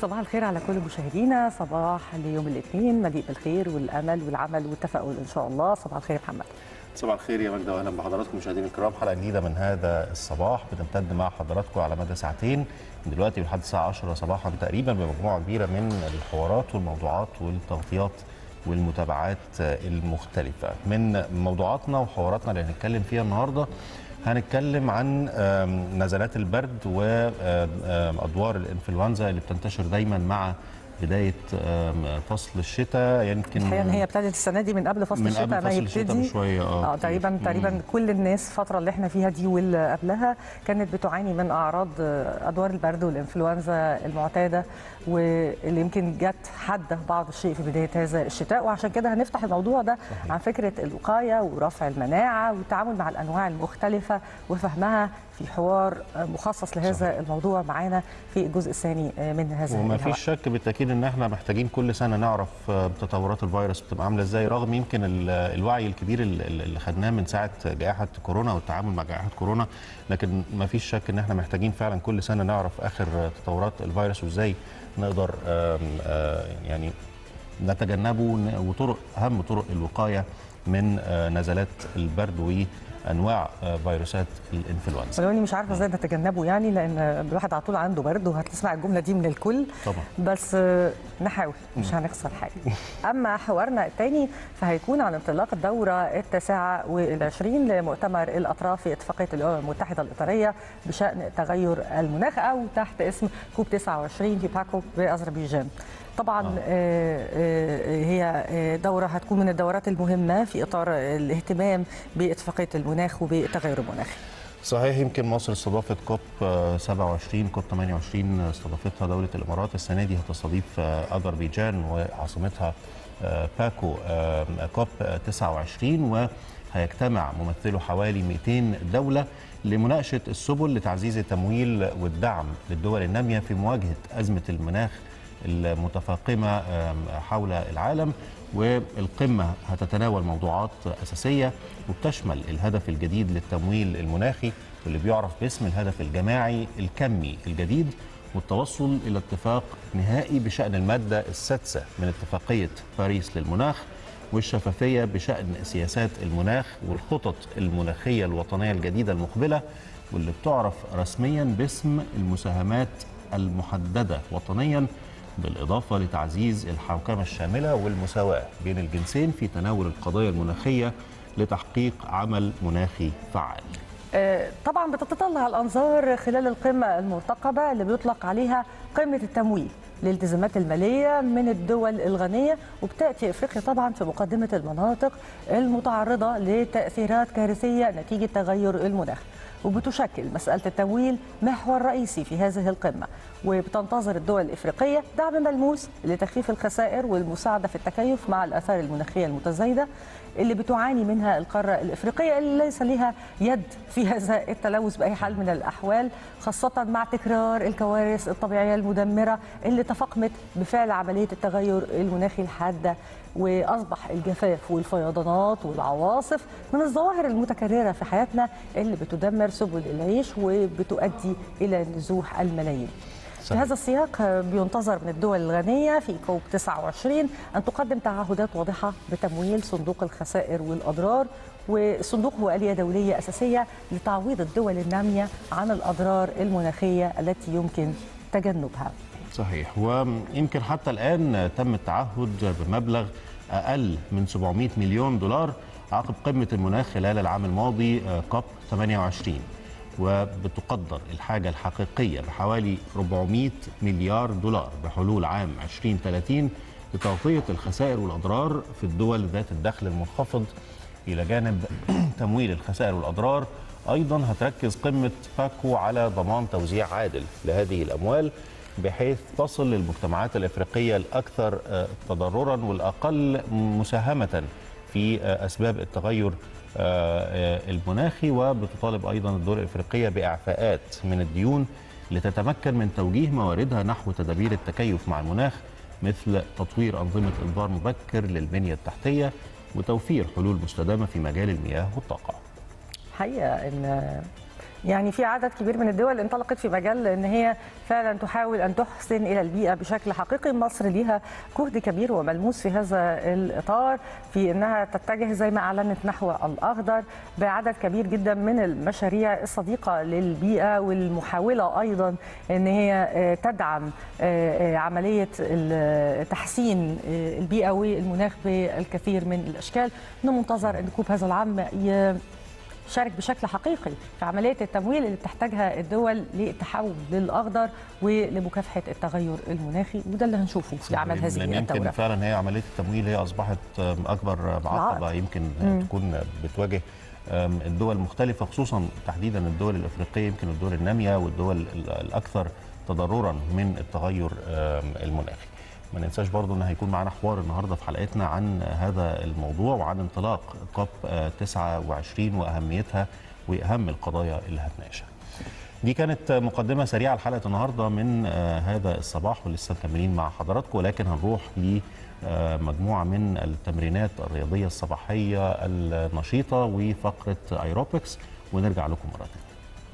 صباح الخير على كل مشاهدينا صباح اليوم الاثنين مليء بالخير والامل والعمل والتفاؤل ان شاء الله صباح الخير يا محمد صباح الخير يا مجدة واهلا بحضراتكم مشاهدينا الكرام حلقه جديده من هذا الصباح بتمتد مع حضراتكم على مدى ساعتين من دلوقتي لحد الساعه 10 صباحا تقريبا بمجموعه كبيره من الحوارات والموضوعات والتغطيات والمتابعات المختلفه من موضوعاتنا وحواراتنا اللي هنتكلم فيها النهارده هنتكلم عن نزلات البرد وادوار الانفلونزا اللي بتنتشر دايما مع بدايه فصل الشتاء يمكن الحقيقه ان هي ابتدت السنه دي من قبل فصل من الشتاء قبل ما فصل يبتدي الشتاء بشويه اه تقريبا تقريبا كل الناس الفتره اللي احنا فيها دي واللي قبلها كانت بتعاني من اعراض ادوار البرد والانفلونزا المعتاده واللي يمكن جت حد بعض الشيء في بدايه هذا الشتاء وعشان كده هنفتح الموضوع ده عن فكره الوقايه ورفع المناعه والتعامل مع الانواع المختلفه وفهمها في حوار مخصص لهذا صحيح. الموضوع معانا في الجزء الثاني من هذا وما فيش شك بالتاكيد ان احنا محتاجين كل سنه نعرف تطورات الفيروس بتبقى عامله ازاي رغم يمكن الوعي الكبير اللي خدناه من ساعه جائحه كورونا والتعامل مع جائحه كورونا لكن ما فيش شك ان احنا محتاجين فعلا كل سنه نعرف اخر تطورات الفيروس وازاي نقدر يعني نتجنبه وطرق اهم طرق الوقايه من نزلات البرد وانواع فيروسات الانفلونزا ولو اني مش عارفه ازاي نتجنبه يعني لان الواحد على طول عنده برد وهتسمع الجمله دي من الكل طبعا بس نحاول مش هنخسر حاجه اما حوارنا الثاني فهيكون عن انطلاق الدوره التاسعه والعشرين لمؤتمر الاطراف في اتفاقيه الامم المتحده الاطاريه بشان تغير المناخ او تحت اسم كوب 29 في باكو باذربيجان طبعا آه. هي دوره هتكون من الدورات المهمه في اطار الاهتمام باتفاقيه المناخ وبالتغير المناخي صحيح يمكن مصر استضافت كوب 27 كوب 28 استضافتها دوله الامارات السنه دي هتستضيف اذربيجان وعاصمتها باكو كوب 29 وهيجتمع ممثله حوالي 200 دوله لمناقشه السبل لتعزيز التمويل والدعم للدول الناميه في مواجهه ازمه المناخ المتفاقمه حول العالم والقمه هتتناول موضوعات اساسيه وبتشمل الهدف الجديد للتمويل المناخي واللي بيعرف باسم الهدف الجماعي الكمي الجديد والتوصل الى اتفاق نهائي بشان الماده السادسه من اتفاقيه باريس للمناخ والشفافيه بشان سياسات المناخ والخطط المناخيه الوطنيه الجديده المقبله واللي بتعرف رسميا باسم المساهمات المحدده وطنيا بالإضافة لتعزيز الحوكمة الشاملة والمساواة بين الجنسين في تناول القضايا المناخية لتحقيق عمل مناخي فعال طبعا بتتطلع الأنظار خلال القمة المرتقبة اللي بيطلق عليها قمة التمويل للالتزامات المالية من الدول الغنية وبتأتي إفريقيا طبعا في مقدمة المناطق المتعرضة لتأثيرات كارثية نتيجة تغير المناخ وبتشكل مسألة التمويل محور رئيسي في هذه القمة وبتنتظر الدول الإفريقية دعم ملموس لتخفيف الخسائر والمساعدة في التكيف مع الآثار المناخية المتزايدة اللي بتعاني منها القارة الإفريقية اللي ليس لها يد في هذا التلوث بأي حال من الأحوال خاصة مع تكرار الكوارث الطبيعية المدمرة اللي تفاقمت بفعل عملية التغير المناخي الحادة واصبح الجفاف والفيضانات والعواصف من الظواهر المتكرره في حياتنا اللي بتدمر سبل العيش وبتؤدي الى نزوح الملايين. في هذا السياق بينتظر من الدول الغنية في كوب 29 أن تقدم تعهدات واضحة بتمويل صندوق الخسائر والأضرار والصندوق هو آلية دولية أساسية لتعويض الدول النامية عن الأضرار المناخية التي يمكن تجنبها صحيح ويمكن حتى الآن تم التعهد بمبلغ أقل من 700 مليون دولار عقب قمة المناخ خلال العام الماضي كوب 28 وبتقدر الحاجة الحقيقية بحوالي 400 مليار دولار بحلول عام 2030 لتغطية الخسائر والأضرار في الدول ذات الدخل المنخفض إلى جانب تمويل الخسائر والأضرار أيضا هتركز قمة باكو على ضمان توزيع عادل لهذه الأموال بحيث تصل للمجتمعات الافريقيه الاكثر تضررا والاقل مساهمه في اسباب التغير المناخي وبتطالب ايضا الدول الافريقيه باعفاءات من الديون لتتمكن من توجيه مواردها نحو تدابير التكيف مع المناخ مثل تطوير انظمه انذار مبكر للبنيه التحتيه وتوفير حلول مستدامه في مجال المياه والطاقه. حقيقه ان يعني في عدد كبير من الدول انطلقت في مجال ان هي فعلا تحاول ان تحسن الى البيئه بشكل حقيقي مصر ليها جهد كبير وملموس في هذا الاطار في انها تتجه زي ما اعلنت نحو الاخضر بعدد كبير جدا من المشاريع الصديقه للبيئه والمحاوله ايضا ان هي تدعم عمليه تحسين البيئه والمناخ بالكثير من الاشكال انه منتظر ان كوب هذا العام شارك بشكل حقيقي في عمليه التمويل اللي بتحتاجها الدول للتحول للاخضر ولمكافحه التغير المناخي وده اللي هنشوفه في عمل هذه لأن الدوره يمكن فعلا هي عمليه التمويل هي اصبحت اكبر معقبه يمكن تكون بتواجه الدول المختلفه خصوصا تحديدا الدول الافريقيه يمكن الدول الناميه والدول الاكثر تضررا من التغير المناخي. ما ننساش برضو ان هيكون معانا حوار النهارده في حلقتنا عن هذا الموضوع وعن انطلاق كوب 29 واهميتها واهم القضايا اللي هتناقشها. دي كانت مقدمه سريعه لحلقه النهارده من هذا الصباح ولسه مكملين مع حضراتكم ولكن هنروح لمجموعه من التمرينات الرياضيه الصباحيه النشيطه وفقره ايروبكس ونرجع لكم مره ثانيه.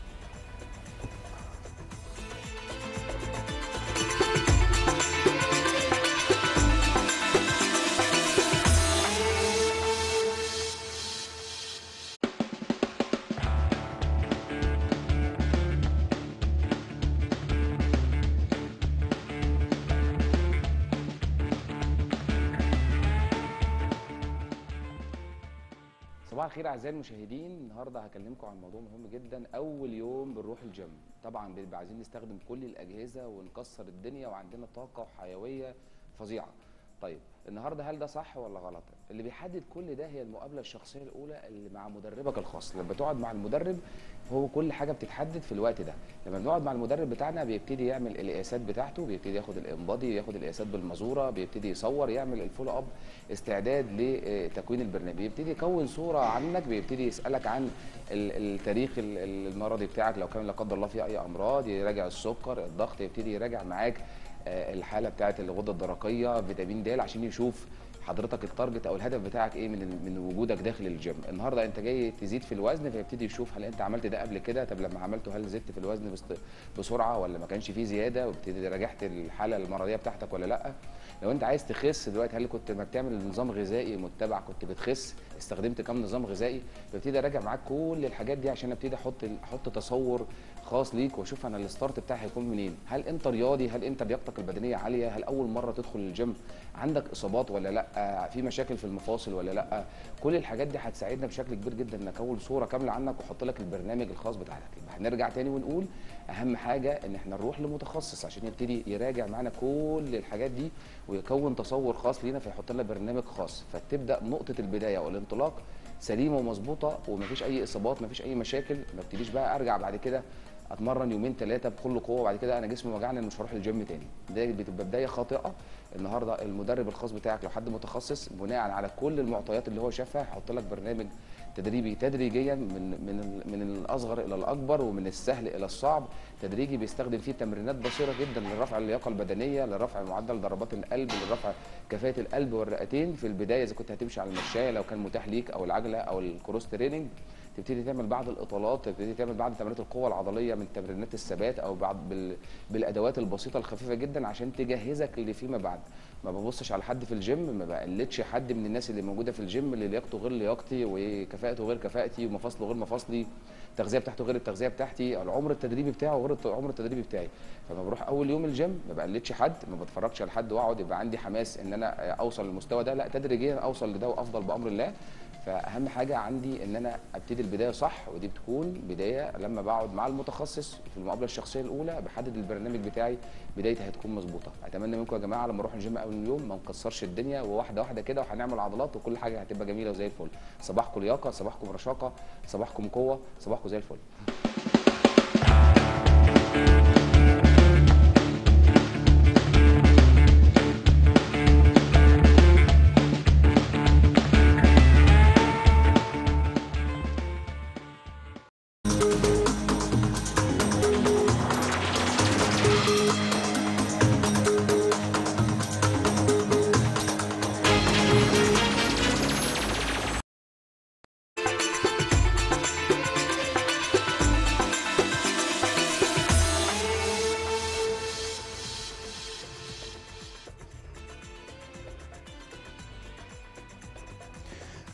صباح الخير اعزائي المشاهدين النهارده هكلمكم عن موضوع مهم جدا اول يوم بنروح الجيم طبعا بنبقى عايزين نستخدم كل الاجهزه ونكسر الدنيا وعندنا طاقه وحيويه فظيعه طيب النهارده هل ده صح ولا غلط اللي بيحدد كل ده هي المقابله الشخصيه الاولى اللي مع مدربك الخاص لما تقعد مع المدرب هو كل حاجه بتتحدد في الوقت ده لما بنقعد مع المدرب بتاعنا بيبتدي يعمل القياسات بتاعته بيبتدي ياخد الانبادي ياخد القياسات بالمزوره بيبتدي يصور يعمل الفولو اب استعداد لتكوين البرنامج بيبتدي يكون صوره عنك بيبتدي يسالك عن التاريخ المرضي بتاعك لو كان لا قدر الله في اي امراض يراجع السكر الضغط يبتدي يراجع معاك الحاله بتاعه الغده الدرقيه فيتامين د عشان يشوف حضرتك التارجت او الهدف بتاعك ايه من من وجودك داخل الجيم النهارده انت جاي تزيد في الوزن فيبتدي يشوف هل انت عملت ده قبل كده طب لما عملته هل زدت في الوزن بسرعه ولا ما كانش فيه زياده وابتدي راجعت الحاله المرضيه بتاعتك ولا لا لو انت عايز تخس دلوقتي هل كنت ما بتعمل نظام غذائي متبع كنت بتخس استخدمت كام نظام غذائي ببتدي اراجع معاك كل الحاجات دي عشان ابتدي احط احط تصور خاص ليك واشوف انا الستارت بتاعي هيكون منين هل انت رياضي هل انت لياقتك البدنيه عاليه هل اول مره تدخل الجيم عندك اصابات ولا لا في مشاكل في المفاصل ولا لا كل الحاجات دي هتساعدنا بشكل كبير جدا نكون صوره كامله عنك واحط لك البرنامج الخاص بتاعك يبقى هنرجع تاني ونقول اهم حاجه ان احنا نروح لمتخصص عشان يبتدي يراجع معانا كل الحاجات دي ويكون تصور خاص لينا فيحط لنا برنامج خاص فتبدا نقطه البدايه والانطلاق سليمه ومظبوطه ومفيش اي اصابات مفيش اي مشاكل ما ابتديش بقى ارجع بعد كده اتمرن يومين ثلاثه بكل قوه وبعد كده انا جسمي وجعني مش هروح الجيم تاني ده بتبقى بدايه خاطئه النهارده المدرب الخاص بتاعك لو حد متخصص بناء على كل المعطيات اللي هو شافها هيحط لك برنامج تدريبي تدريجيا من من من الاصغر الى الاكبر ومن السهل الى الصعب تدريجي بيستخدم فيه تمرينات بسيطه جدا لرفع اللياقه البدنيه لرفع معدل ضربات القلب لرفع كفاءه القلب والرئتين في البدايه اذا كنت هتمشي على المشايه لو كان متاح ليك او العجله او الكروس تريننج تبتدي تعمل بعض الاطالات تبتدي تعمل بعض تمرينات القوه العضليه من تمرينات الثبات او بعض بال... بالادوات البسيطه الخفيفه جدا عشان تجهزك لفيما بعد ما ببصش على حد في الجيم ما بقلدش حد من الناس اللي موجوده في الجيم اللي لياقته غير لياقتي وكفاءته غير كفاءتي ومفاصله غير مفاصلي التغذيه بتاعته غير التغذيه بتاعتي العمر التدريبي بتاعه غير العمر التدريبي بتاعي فما بروح اول يوم الجيم ما بقلدش حد ما بتفرجش على حد واقعد يبقى عندي حماس ان انا اوصل للمستوى ده لا تدريجيا اوصل لده وافضل بامر الله فاهم حاجه عندي ان انا ابتدي البدايه صح ودي بتكون بدايه لما بقعد مع المتخصص في المقابله الشخصيه الاولى بحدد البرنامج بتاعي بدايتي هتكون مظبوطه اتمنى منكم يا جماعه لما نروح الجيم اول يوم ما نكسرش الدنيا وواحده واحده كده وهنعمل عضلات وكل حاجه هتبقى جميله وزي الفل صباحكم لياقه صباحكم رشاقه صباحكم قوه صباحكم زي الفل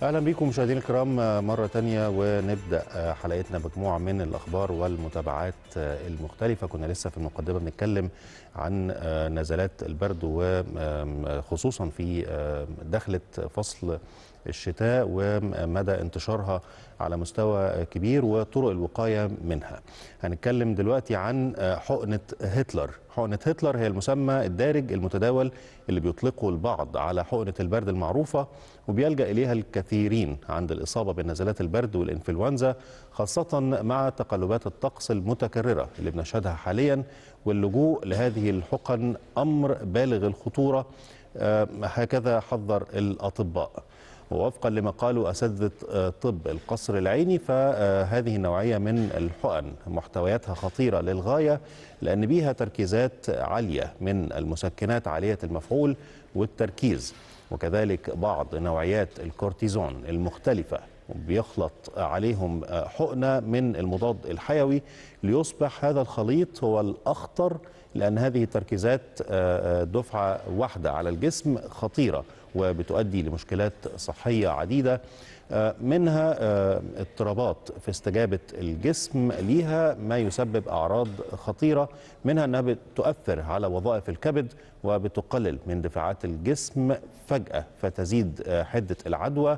اهلا بكم مشاهدينا الكرام مره تانية ونبدا حلقتنا مجموعه من الاخبار والمتابعات المختلفه كنا لسه في المقدمه بنتكلم عن نزلات البرد وخصوصا في دخله فصل الشتاء ومدى انتشارها على مستوى كبير وطرق الوقايه منها. هنتكلم دلوقتي عن حقنه هتلر، حقنه هتلر هي المسمى الدارج المتداول اللي بيطلقه البعض على حقنه البرد المعروفه وبيلجا اليها الكثيرين عند الاصابه بنزلات البرد والانفلونزا خاصه مع تقلبات الطقس المتكرره اللي بنشهدها حاليا واللجوء لهذه الحقن امر بالغ الخطوره هكذا حذر الاطباء. ووفقا لما قالوا اساتذه طب القصر العيني فهذه النوعيه من الحقن محتوياتها خطيره للغايه لان بيها تركيزات عاليه من المسكنات عاليه المفعول والتركيز وكذلك بعض نوعيات الكورتيزون المختلفه بيخلط عليهم حقنه من المضاد الحيوي ليصبح هذا الخليط هو الاخطر لان هذه التركيزات دفعه واحده على الجسم خطيره وبتؤدي لمشكلات صحيه عديده منها اضطرابات في استجابه الجسم ليها ما يسبب اعراض خطيره منها انها بتؤثر على وظائف الكبد وبتقلل من دفاعات الجسم فجاه فتزيد حده العدوى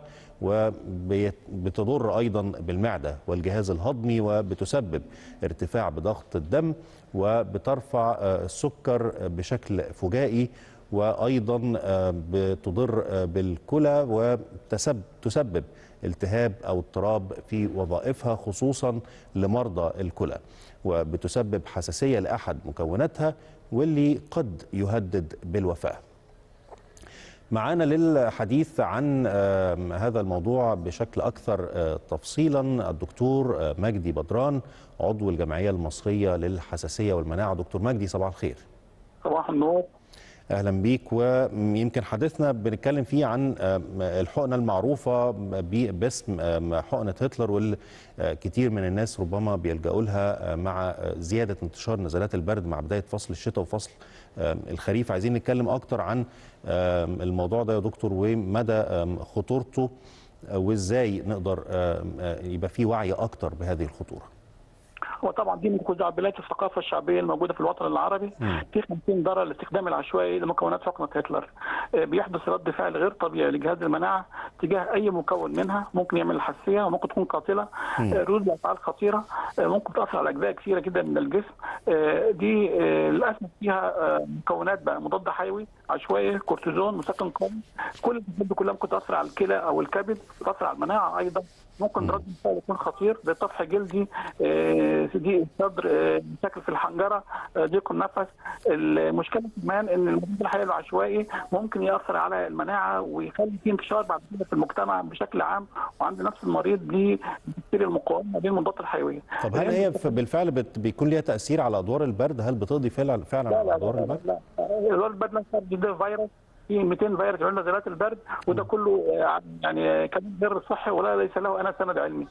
وبتضر ايضا بالمعده والجهاز الهضمي وبتسبب ارتفاع بضغط الدم وبترفع السكر بشكل فجائي وايضا بتضر بالكلى وتسبب التهاب او اضطراب في وظائفها خصوصا لمرضى الكلى وبتسبب حساسيه لاحد مكوناتها واللي قد يهدد بالوفاه. معانا للحديث عن هذا الموضوع بشكل اكثر تفصيلا الدكتور مجدي بدران عضو الجمعيه المصريه للحساسيه والمناعه دكتور مجدي صباح الخير. صباح النور. اهلا بيك ويمكن حديثنا بنتكلم فيه عن الحقنه المعروفه باسم حقنه هتلر والكثير من الناس ربما بيلجأوا لها مع زياده انتشار نزلات البرد مع بدايه فصل الشتاء وفصل الخريف عايزين نتكلم اكتر عن الموضوع ده يا دكتور ومدى خطورته وازاي نقدر يبقى في وعي اكتر بهذه الخطوره هو طبعا دي من خزعبلات الثقافه الشعبيه الموجوده في الوطن العربي في 50 ضرر الاستخدام العشوائي لمكونات حقنه هتلر بيحدث رد فعل غير طبيعي لجهاز المناعه تجاه اي مكون منها ممكن يعمل حساسيه وممكن تكون قاتله ردود افعال خطيره ممكن تاثر على اجزاء كثيره جدا من الجسم دي للاسف فيها مكونات بقى مضاد حيوي عشوائي كورتيزون مسكن قوي كل الحاجات دي كلها ممكن تاثر على الكلى او الكبد تاثر على المناعه ايضا ممكن رد الفعل يكون خطير زي طفح جلدي ضيق الصدر مشاكل في الحنجره ضيق النفس المشكله كمان ان المضاد الحيوي العشوائي ممكن ياثر على المناعه ويخلي في انتشار بعد كده في المجتمع بشكل عام وعند نفس المريض لبكتيريا المقاومه للمضادات الحيويه. طب هل هي بالفعل بيكون ليها تاثير على ادوار البرد؟ هل بتقضي فعلا فعلا على ادوار البرد؟ لا لا ادوار البرد ده فيروس في 200 فيروس يعمل نزلات البرد وده كله يعني كلام غير صحي ولا ليس له انا سند علمي.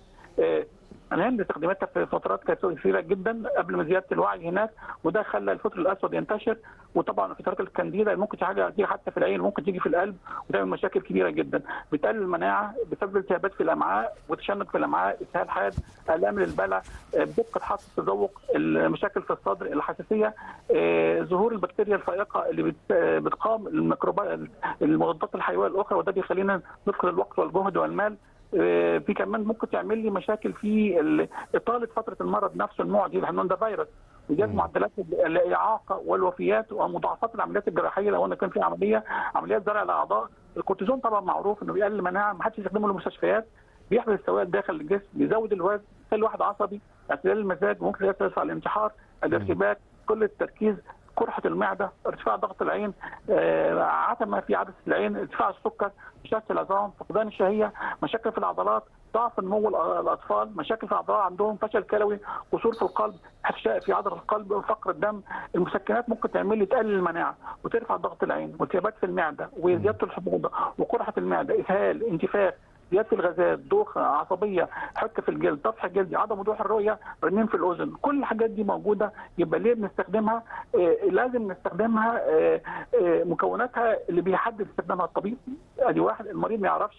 انا هند استخدمتها في فترات كانت كثيره جدا قبل ما زياده الوعي هناك وده خلى الفطر الاسود ينتشر وطبعا الفترات الكانديدا ممكن حاجه تيجي حتى في العين ممكن تيجي في القلب وتعمل مشاكل كبيره جدا بتقلل المناعه بسبب التهابات في الامعاء وتشنج في الامعاء اسهال حاد الام للبلع بدقه حاسه التذوق المشاكل في الصدر الحساسيه ظهور البكتيريا الفائقه اللي بتقام الميكروبات المضادات الحيويه الاخرى وده بيخلينا نفقد الوقت والجهد والمال في كمان ممكن تعمل لي مشاكل في اطاله فتره المرض نفسه المعدي لان ده فيروس وزياده معدلات الاعاقه والوفيات ومضاعفات العمليات الجراحيه لو انا كان في عمليه عمليات زرع الاعضاء الكورتيزون طبعا معروف انه بيقلل المناعه ما حدش يستخدمه للمستشفيات بيحبس السوائل داخل الجسم بيزود الوزن يخلي الواحد عصبي اعتلال المزاج ممكن يؤثر على الانتحار الارتباك كل التركيز قرحه المعده ارتفاع ضغط العين آه، عتمه في عدسه العين ارتفاع السكر شتت العظام فقدان الشهيه مشاكل في العضلات ضعف نمو الاطفال مشاكل في الاعضاء عندهم فشل كلوي قصور في القلب احشاء في عضله القلب فقر الدم المسكنات ممكن تعمل لي تقلل المناعه وترفع ضغط العين والتهابات في المعده وزياده الحموضه وقرحه المعده اسهال انتفاخ زياده الغازات دوخه عصبيه حك في الجلد طفح جلدي عدم وضوح الرؤيه رنين في الاذن كل الحاجات دي موجوده يبقى ليه بنستخدمها آه لازم نستخدمها آه آه مكوناتها اللي بيحدد استخدامها الطبيب ادي واحد المريض ما يعرفش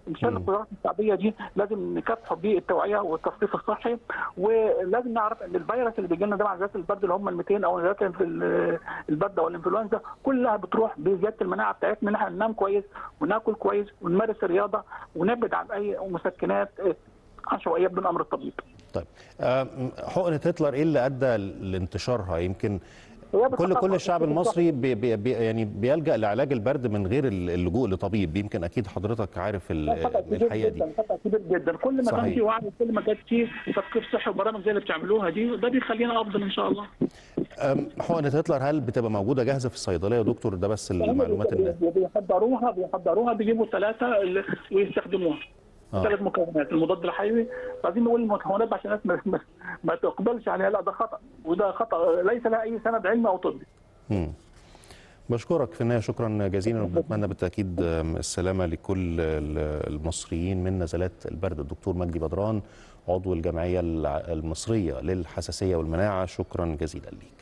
مشان القدرات الشعبيه دي لازم نكافحوا بالتوعيه والتثقيف الصحي ولازم نعرف ان الفيروس اللي بيجي لنا ده مع نزلات البرد اللي هم ال 200 او نزلات البرد او الانفلونزا كلها بتروح بزياده المناعه بتاعتنا ان احنا ننام كويس وناكل كويس ونمارس الرياضه ونبعد عن اي مسكنات عشوائيه بدون امر الطبيب. طيب آه، حقنه هتلر ايه اللي ادى لانتشارها يمكن هي كل بتخفف كل الشعب الصحي. المصري بي بي بي يعني بيلجا لعلاج البرد من غير اللجوء لطبيب يمكن اكيد حضرتك عارف ال- خطأ كبير الحقيقه دي جدا خطأ كبير جدا كل ما صحيح. كان في وعي كل ما كانت في تثقيف صحي وبرامج زي اللي بتعملوها دي ده بيخلينا افضل ان شاء الله أم، حقنه هتلر هل بتبقى موجوده جاهزه في الصيدليه يا دكتور ده بس المعلومات بي- اللي بي- بيحضروها بيحضروها بيجيبوا ثلاثه اللي- ويستخدموها آه. ثلاث مكونات المضاد الحيوي عايزين نقول المكونات عشان الناس ما, ما, ما تقبلش عليها لا ده خطا وده خطا ليس لها اي سند علمي او طبي مم. بشكرك في النهايه شكرا جزيلا وبنتمنى بالتاكيد أم، السلامه لكل ال- المصريين من نزلات البرد الدكتور مجدي بدران عضو الجمعيه الع- المصريه للحساسيه والمناعه شكرا جزيلا ليك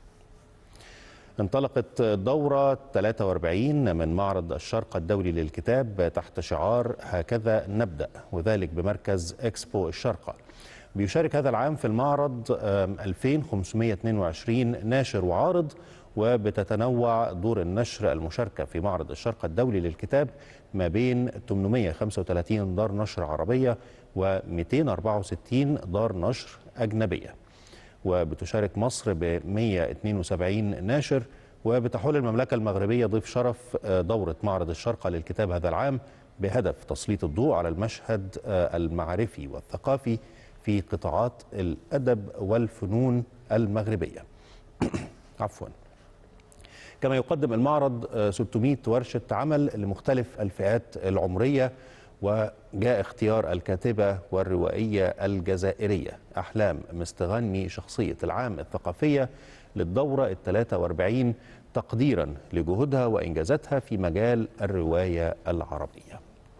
انطلقت دورة 43 من معرض الشرق الدولي للكتاب تحت شعار هكذا نبدأ وذلك بمركز إكسبو الشارقة بيشارك هذا العام في المعرض آم، 2522 ناشر وعارض وبتتنوع دور النشر المشاركة في معرض الشرق الدولي للكتاب ما بين 835 دار نشر عربية و264 دار نشر أجنبية وبتشارك مصر ب 172 ناشر وبتحول المملكة المغربية ضيف شرف آه، دورة معرض الشارقة للكتاب هذا العام بهدف تسليط الضوء على المشهد آه، المعرفي والثقافي في قطاعات الأدب والفنون المغربية عفواً كما يقدم المعرض آه، 600 ورشة عمل لمختلف الفئات العمرية وجاء اختيار الكاتبة والروائية الجزائرية أحلام مستغني شخصية العام الثقافية للدورة ال 43 تقديرا لجهودها وإنجازاتها في مجال الرواية العربية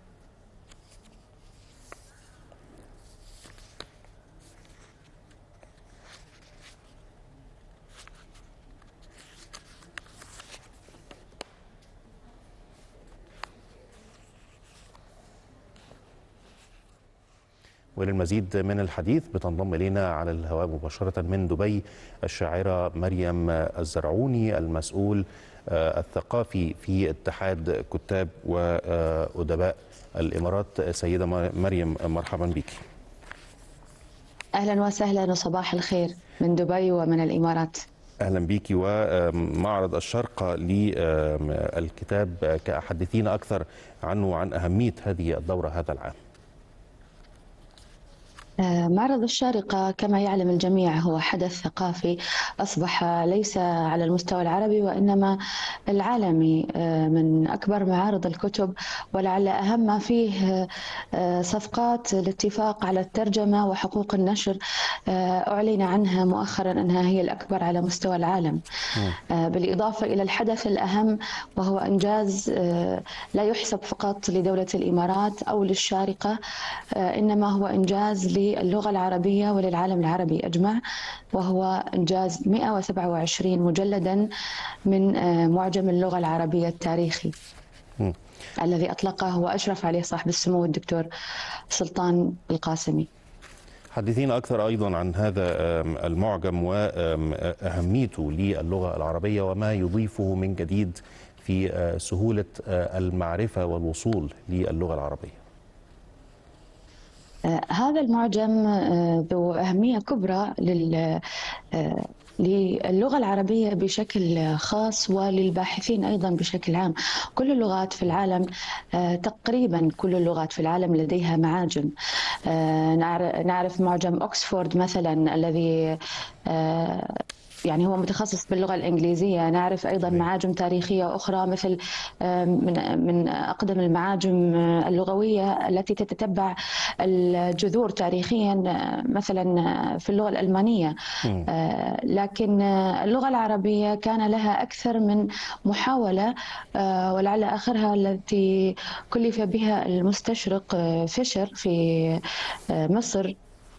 وللمزيد من الحديث بتنضم إلينا على الهواء مباشرة من دبي الشاعرة مريم الزرعوني المسؤول آه، الثقافي في اتحاد كتاب وأدباء الإمارات سيدة مريم مرحبا بك أهلا وسهلا وصباح الخير من دبي ومن الإمارات اهلا بيكي ومعرض الشرقة للكتاب كحدثينا اكثر عنه وعن اهميه هذه الدوره هذا العام. آه، معرض الشارقة كما يعلم الجميع هو حدث ثقافي أصبح ليس على المستوى العربي وإنما العالمي آه، من أكبر معارض الكتب ولعل أهم ما فيه آه، صفقات الاتفاق على الترجمة وحقوق النشر آه، أعلن عنها مؤخرا أنها هي الأكبر على مستوى العالم آه، بالإضافة إلى الحدث الأهم وهو إنجاز آه، لا يحسب فقط لدولة الإمارات أو للشارقة آه، إنما هو إنجاز للغة العربية وللعالم العربي أجمع وهو إنجاز 127 مجلدا من آه، معجم اللغة العربية التاريخي مم. الذي أطلقه وأشرف عليه صاحب السمو الدكتور سلطان القاسمي حدثينا اكثر ايضا عن هذا آم، المعجم واهميته للغه العربيه وما يضيفه من جديد في آه، سهوله آه، المعرفه والوصول للغه العربيه. آه، هذا المعجم آه، ذو أهمية كبرى لل آه، للغة العربية بشكل خاص وللباحثين أيضا بشكل عام كل اللغات في العالم آه، تقريبا كل اللغات في العالم لديها معاجم آه، نعر- نعرف معجم أكسفورد مثلا الذي آه، يعني هو متخصص باللغة الإنجليزية نعرف أيضا معاجم تاريخية أخرى مثل آه، من من أقدم المعاجم آه، اللغوية التي تتتبع الجذور تاريخيا آه، مثلا آه، في اللغة الألمانية آه، لكن آه، اللغة العربية كان لها أكثر من محاولة آه، ولعل آخرها التي كلف بها المستشرق آه، فيشر في آه، مصر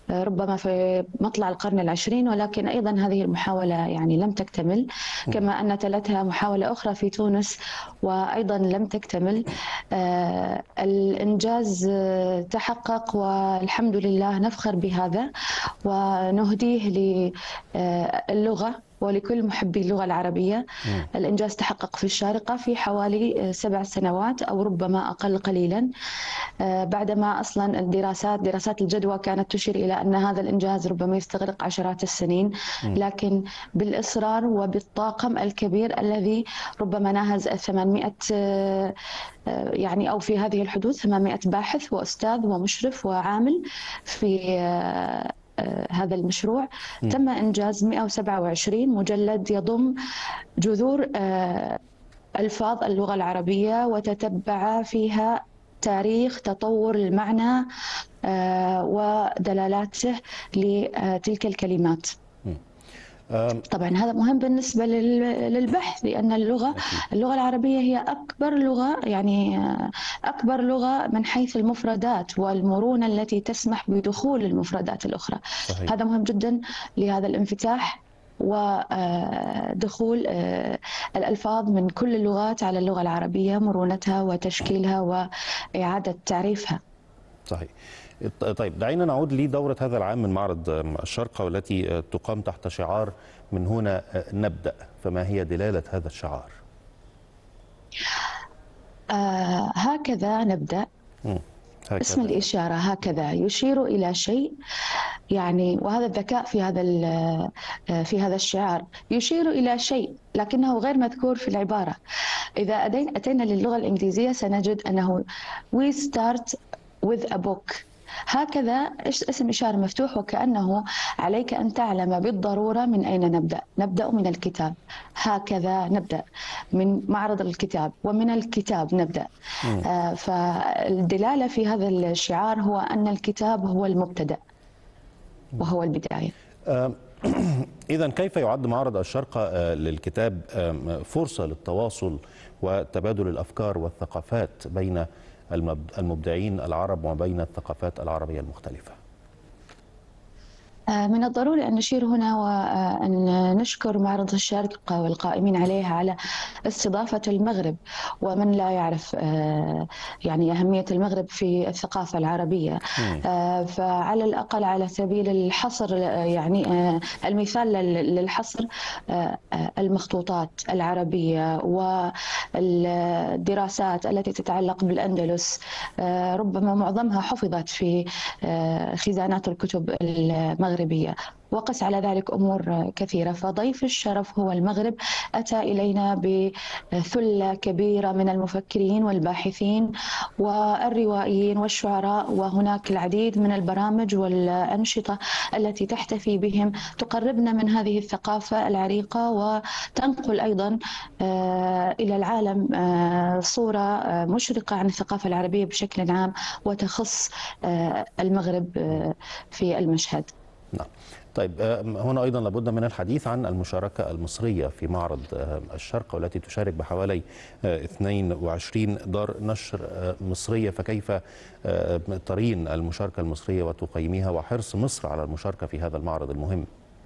ربما في مطلع القرن العشرين ولكن أيضا هذه المحاولة يعني لم تكتمل كما أن تلتها محاولة أخرى في تونس وأيضا لم تكتمل آه، الإنجاز آه، تحقق والحمد لله نفخر بهذا ونهديه للغة ولكل محبي اللغة العربية الإنجاز تحقق في الشارقة في حوالي سبع سنوات أو ربما أقل قليلا آه، بعدما أصلا الدراسات دراسات الجدوى كانت تشير إلى أن هذا الإنجاز ربما يستغرق عشرات السنين لكن بالإصرار وبالطاقم الكبير الذي ربما ناهز 800 آه، آه، يعني أو في هذه الحدود 800 باحث وأستاذ ومشرف وعامل في آه، هذا المشروع م. تم إنجاز 127 مجلد يضم جذور آه، ألفاظ اللغة العربية وتتبع فيها تاريخ تطور المعنى آه، ودلالاته لتلك الكلمات طبعا هذا مهم بالنسبه للبحث لان اللغه اللغه العربيه هي اكبر لغه يعني اكبر لغه من حيث المفردات والمرونه التي تسمح بدخول المفردات الاخرى صحيح. هذا مهم جدا لهذا الانفتاح ودخول آه، الألفاظ من كل اللغات على اللغة العربية مرونتها وتشكيلها وإعادة تعريفها صحيح طيب دعينا نعود لدورة هذا العام من معرض الشارقة والتي تقام تحت شعار من هنا نبدأ فما هي دلالة هذا الشعار؟ آه هكذا نبدأ هكذا. اسم الإشارة هكذا يشير إلى شيء يعني وهذا الذكاء في هذا في هذا الشعار يشير إلى شيء لكنه غير مذكور في العبارة إذا أتينا للغة الإنجليزية سنجد أنه we start with a book هكذا اسم إشارة مفتوح وكأنه عليك أن تعلم بالضرورة من أين نبدأ نبدأ من الكتاب هكذا نبدأ من معرض الكتاب ومن الكتاب نبدأ آه فالدلالة في هذا الشعار هو أن الكتاب هو المبتدأ وهو البداية آه إذا كيف يعد معرض الشرقة آه، للكتاب فرصة للتواصل وتبادل الأفكار والثقافات بين المبدعين العرب وبين الثقافات العربية المختلفة آه، من الضروري أن نشير هنا وأن نشكر معرض الشارقة والقائمين عليها على استضافة المغرب ومن لا يعرف آه، يعني أهمية المغرب في الثقافة العربية آه، فعلى الأقل على سبيل الحصر يعني المثال للحصر المخطوطات العربية والدراسات التي تتعلق بالأندلس ربما معظمها حفظت في خزانات الكتب المغربية المغربية وقس على ذلك أمور كثيرة فضيف الشرف هو المغرب أتى إلينا بثلة كبيرة من المفكرين والباحثين والروائيين والشعراء وهناك العديد من البرامج والأنشطة التي تحتفي بهم تقربنا من هذه الثقافة العريقة وتنقل أيضا آه، إلى العالم آه، صورة آه، مشرقة عن الثقافة العربية بشكل عام وتخص المغرب في المشهد نعم طيب آه، هنا ايضا لابد من الحديث عن المشاركه المصريه في معرض آه، الشرق والتي تشارك بحوالي 22 آه، دار نشر مصريه فكيف ترين المشاركه المصريه وتقيميها وحرص مصر على المشاركه في هذا المعرض المهم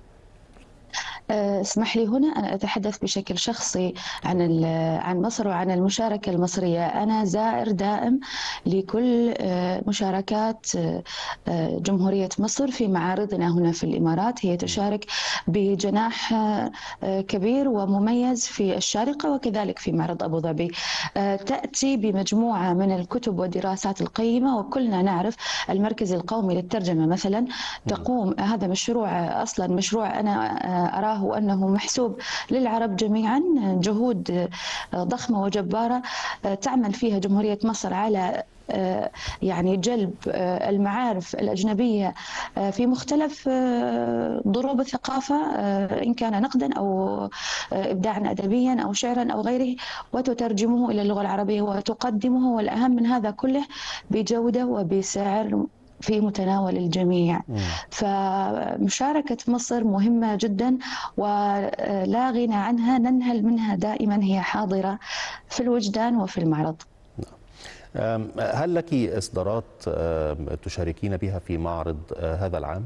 آه، اسمح لي هنا أن أتحدث بشكل شخصي عن عن مصر وعن المشاركة المصرية أنا زائر دائم لكل آه، مشاركات آه، جمهورية مصر في معارضنا هنا في الإمارات هي تشارك بجناح كبير ومميز في الشارقة وكذلك في معرض أبو ظبي تأتي بمجموعة من الكتب والدراسات القيمة وكلنا نعرف المركز القومي للترجمة مثلا تقوم هذا مشروع أصلا مشروع أنا أراه هو أنه محسوب للعرب جميعا جهود ضخمة وجبارة تعمل فيها جمهورية مصر على يعني جلب المعارف الأجنبية في مختلف ضروب الثقافة إن كان نقدا أو إبداعا أدبيا أو شعرا أو غيره وتترجمه إلى اللغة العربية وتقدمه والأهم من هذا كله بجودة وبسعر في متناول الجميع فمشاركة مصر مهمة جدا ولا غنى عنها ننهل منها دائما هي حاضرة في الوجدان وفي المعرض أم، هل لك إصدارات أم، تشاركين بها في معرض أه، هذا العام؟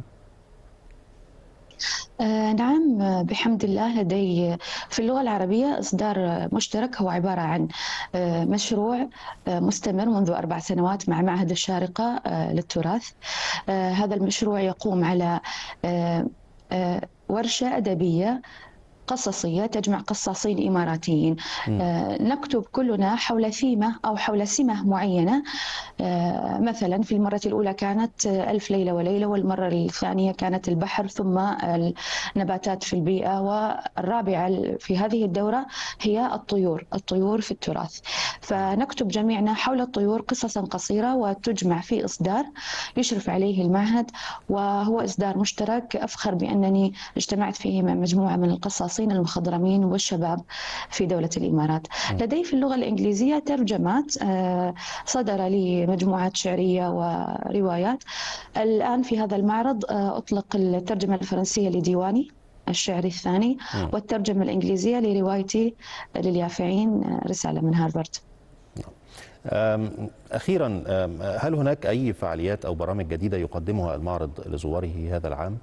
آه، نعم آه، بحمد الله لدي في اللغة العربية إصدار آه، مشترك هو عبارة عن آه، مشروع آه، مستمر منذ أربع سنوات مع معهد الشارقة آه، للتراث آه، هذا المشروع يقوم على آه، آه، ورشة أدبية قصصية تجمع قصاصين إماراتيين آه، نكتب كلنا حول ثيمة أو حول سمة معينة آه، مثلا في المرة الأولى كانت آه، ألف ليلة وليلة والمرة الثانية كانت البحر ثم النباتات في البيئة والرابعة في هذه الدورة هي الطيور الطيور في التراث فنكتب جميعنا حول الطيور قصصا قصيرة وتجمع في إصدار يشرف عليه المعهد وهو إصدار مشترك أفخر بأنني اجتمعت فيه مع مجموعة من القصاصين المخضرمين والشباب في دولة الإمارات لدي في اللغة الإنجليزية ترجمات آه، صدر لي مجموعات شعرية وروايات الآن في هذا المعرض آه، أطلق الترجمة الفرنسية لديواني الشعري الثاني والترجمة الإنجليزية لروايتي لليافعين آه، رسالة من هارفارد أم، أخيرا أم، هل هناك أي فعاليات أو برامج جديدة يقدمها المعرض لزواره هذا العام؟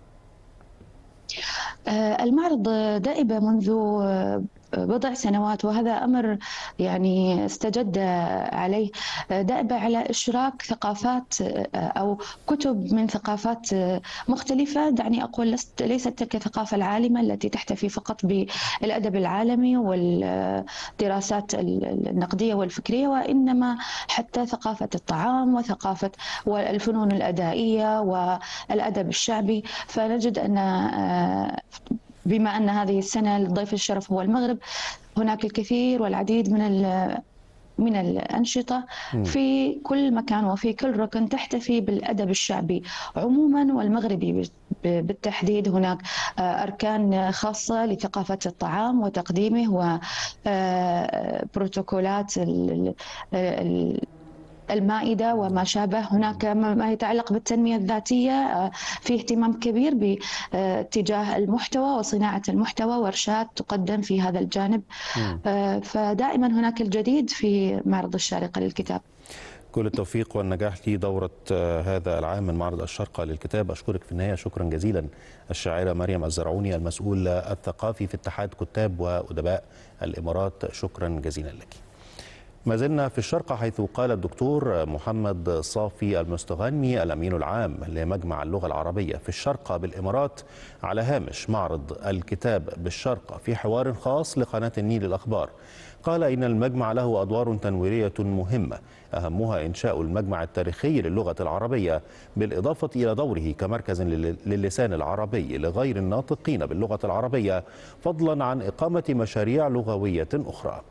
آه، المعرض دائب منذ آه، بضع سنوات وهذا أمر يعني استجد عليه آه، دائب على إشراك ثقافات آه، أو كتب من ثقافات آه، مختلفة دعني أقول لست ليست تلك الثقافة العالمة التي تحتفي فقط بالأدب العالمي والدراسات النقدية والفكرية وإنما حتى ثقافة الطعام وثقافة والفنون الأدائية والأدب الشعبي فنجد أن آه، بما أن هذه السنة ضيف الشرف هو المغرب هناك الكثير والعديد من ال- من الأنشطة في كل مكان وفي كل ركن تحتفي بالأدب الشعبي عموما والمغربي ب- بالتحديد هناك آه، أركان خاصة لثقافة الطعام وتقديمه وبروتوكولات المائدة وما شابه هناك ما ما يتعلق بالتنمية الذاتية آه، في اهتمام كبير باتجاه المحتوى وصناعة المحتوى ورشات تقدم في هذا الجانب آه، فدائما هناك الجديد في معرض الشارقة للكتاب كل التوفيق والنجاح في دورة آه، هذا العام من معرض الشرقة للكتاب أشكرك في النهاية شكرا جزيلا الشاعرة مريم الزرعوني المسؤول الثقافي في اتحاد كتاب وأدباء الإمارات شكرا جزيلا لك ما زلنا في الشرقة حيث قال الدكتور محمد صافي المستغني الأمين العام لمجمع اللغة العربية في الشرقة بالإمارات على هامش معرض الكتاب بالشرقة في حوار خاص لقناة النيل الأخبار قال إن المجمع له أدوار تنويرية مهمة أهمها إنشاء المجمع التاريخي للغة العربية بالإضافة إلى دوره كمركز لل- للسان العربي لغير الناطقين باللغة العربية فضلا عن إقامة مشاريع لغوية أخرى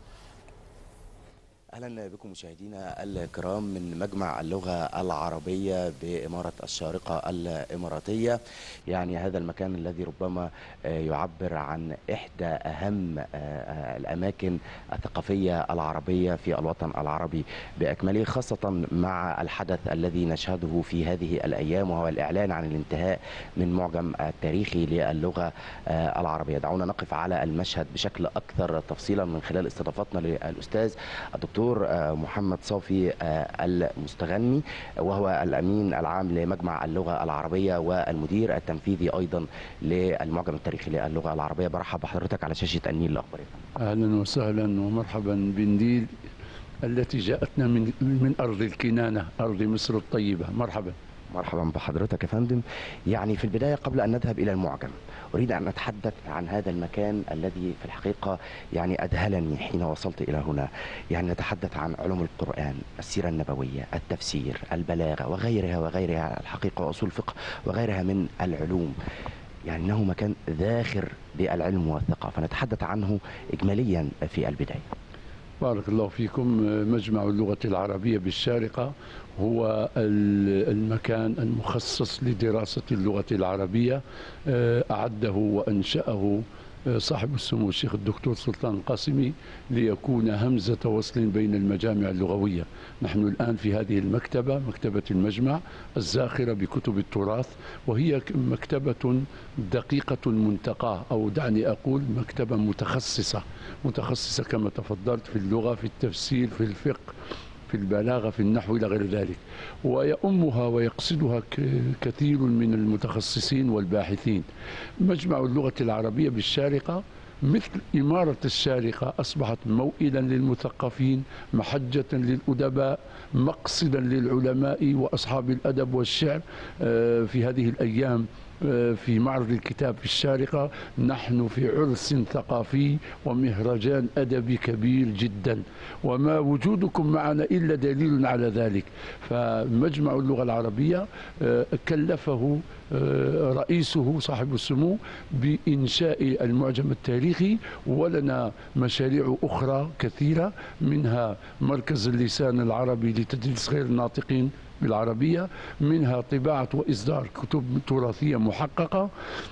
اهلا بكم مشاهدينا الكرام من مجمع اللغه العربيه باماره الشارقه الاماراتيه يعني هذا المكان الذي ربما آه، يعبر عن احدى اهم آه، آه، الاماكن الثقافيه العربيه في الوطن العربي باكمله خاصه مع الحدث الذي نشهده في هذه الايام وهو الاعلان عن الانتهاء من معجم التاريخي للغه آه، العربيه دعونا نقف على المشهد بشكل اكثر تفصيلا من خلال استضافتنا للاستاذ الدكتور آه، محمد صافي آه، المستغني وهو الامين العام لمجمع اللغه العربيه والمدير التنفيذي ايضا للمعجم التاريخي للغه العربيه برحب بحضرتك على شاشه النيل الاخباريه اهلا وسهلا ومرحبا بالنيل التي جاءتنا من من ارض الكنانه ارض مصر الطيبه مرحبا مرحبا بحضرتك يا فندم يعني في البدايه قبل ان نذهب الى المعجم اريد ان اتحدث عن هذا المكان الذي في الحقيقه يعني اذهلني حين وصلت الى هنا يعني نتحدث عن علوم القران السيره النبويه التفسير البلاغه وغيرها وغيرها الحقيقه واصول الفقه وغيرها من العلوم يعني انه مكان ذاخر بالعلم والثقافه نتحدث عنه اجماليا في البدايه بارك الله فيكم مجمع اللغه العربيه بالشارقه هو ال- المكان المخصص لدراسه اللغه العربيه آه، اعده وانشاه آه، صاحب السمو الشيخ الدكتور سلطان القاسمي ليكون همزه وصل بين المجامع اللغويه نحن الان في هذه المكتبه مكتبه المجمع الزاخره بكتب التراث وهي ك- مكتبه دقيقه المنتقاه او دعني اقول مكتبه متخصصه متخصصه كما تفضلت في اللغه في التفسير في الفقه في البلاغة في النحو إلى غير ذلك ويؤمها ويقصدها ك- كثير من المتخصصين والباحثين مجمع اللغة العربية بالشارقة مثل إمارة الشارقة أصبحت موئلا للمثقفين محجة للأدباء مقصدا للعلماء وأصحاب الأدب والشعر آه، في هذه الأيام آه، في معرض الكتاب في الشارقة نحن في عرس ثقافي ومهرجان أدبي كبير جدا وما وجودكم معنا إلا دليل على ذلك فمجمع اللغة العربية آه، كلفه آه، رئيسه صاحب السمو بإنشاء المعجم التاريخي ولنا مشاريع أخرى كثيرة منها مركز اللسان العربي لتدريس غير الناطقين بالعربية منها طباعة وإصدار كتب تراثية محققة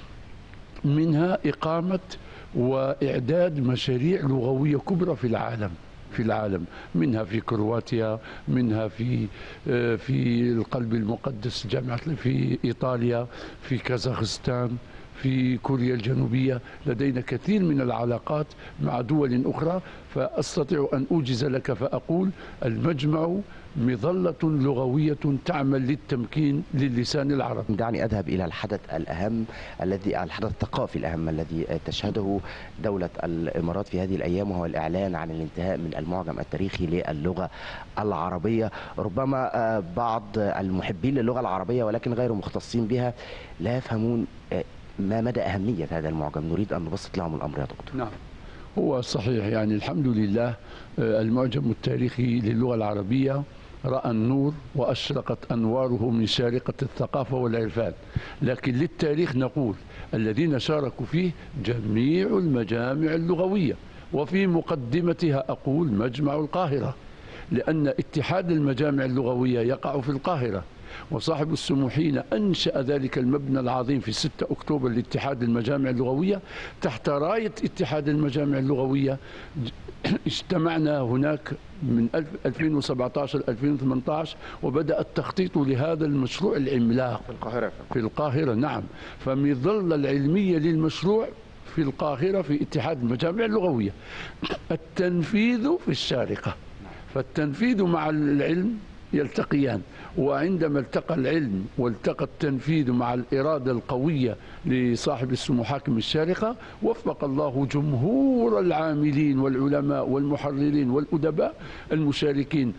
منها إقامة وإعداد مشاريع لغوية كبرى في العالم في العالم منها في كرواتيا منها في آه، في القلب المقدس جامعة في إيطاليا في كازاخستان في كوريا الجنوبية لدينا كثير من العلاقات مع دول أخرى فأستطيع أن أوجز لك فأقول المجمع مظلة لغوية تعمل للتمكين للسان العربي دعني أذهب إلى الحدث الأهم الذي الحدث الثقافي الأهم الذي تشهده دولة الإمارات في هذه الأيام وهو الإعلان عن الانتهاء من المعجم التاريخي للغة العربية ربما آه، بعض المحبين للغة العربية ولكن غير مختصين بها لا يفهمون آه، ما مدى أهمية هذا المعجم نريد أن نبسط لهم الأمر يا دكتور نعم هو صحيح يعني الحمد لله آه، المعجم التاريخي للغة العربية رأى النور وأشرقت أنواره من شارقة الثقافة والعرفان لكن للتاريخ نقول الذين شاركوا فيه جميع المجامع اللغوية وفي مقدمتها أقول مجمع القاهرة لأن اتحاد المجامع اللغوية يقع في القاهرة وصاحب السمو حين أنشأ ذلك المبنى العظيم في 6 أكتوبر لاتحاد المجامع اللغوية تحت راية اتحاد المجامع اللغوية ج- اجتمعنا هناك من 2017 2018 وبدأ التخطيط لهذا المشروع العملاق في القاهرة في القاهرة نعم فمظلة العلمية للمشروع في القاهرة في اتحاد المجامع اللغوية التنفيذ في الشارقة فالتنفيذ مع العلم يلتقيان وعندما التقى العلم والتقى التنفيذ مع الإرادة القوية لصاحب السمو حاكم الشارقة وفق الله جمهور العاملين والعلماء والمحررين والأدباء المشاركين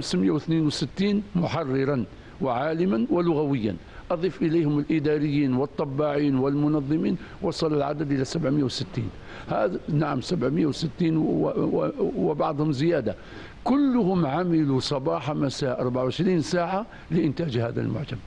562 محررا وعالما ولغويا أضف إليهم الإداريين والطباعين والمنظمين وصل العدد إلى 760 هذا نعم 760 و- و- وبعضهم زيادة كلهم عملوا صباح مساء 24 ساعة لإنتاج هذا المعجم